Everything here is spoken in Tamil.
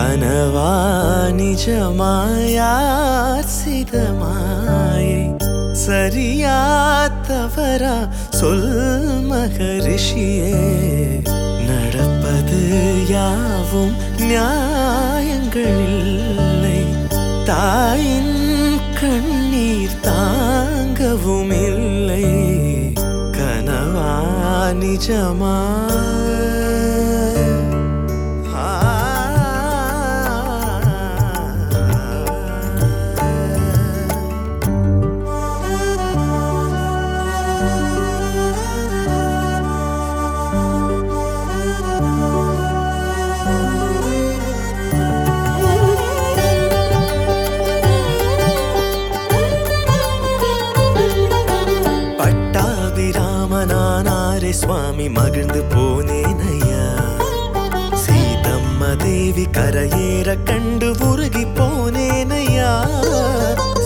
கனவா நிஜமாயா சிதமாயை சரியா தவறா சொல் மகரிஷியே நடப்பது யாவும் நியாயங்கள் இல்லை தாயின் கண்ணீர் தாங்கவும் இல்லை கனவா நிஜமா பட்டாபிராமனானாரே சுவாமி மகிழ்ந்து போனேனையா சீதம்ம தேவி கரையேற கண்டு உருகி போனேனையா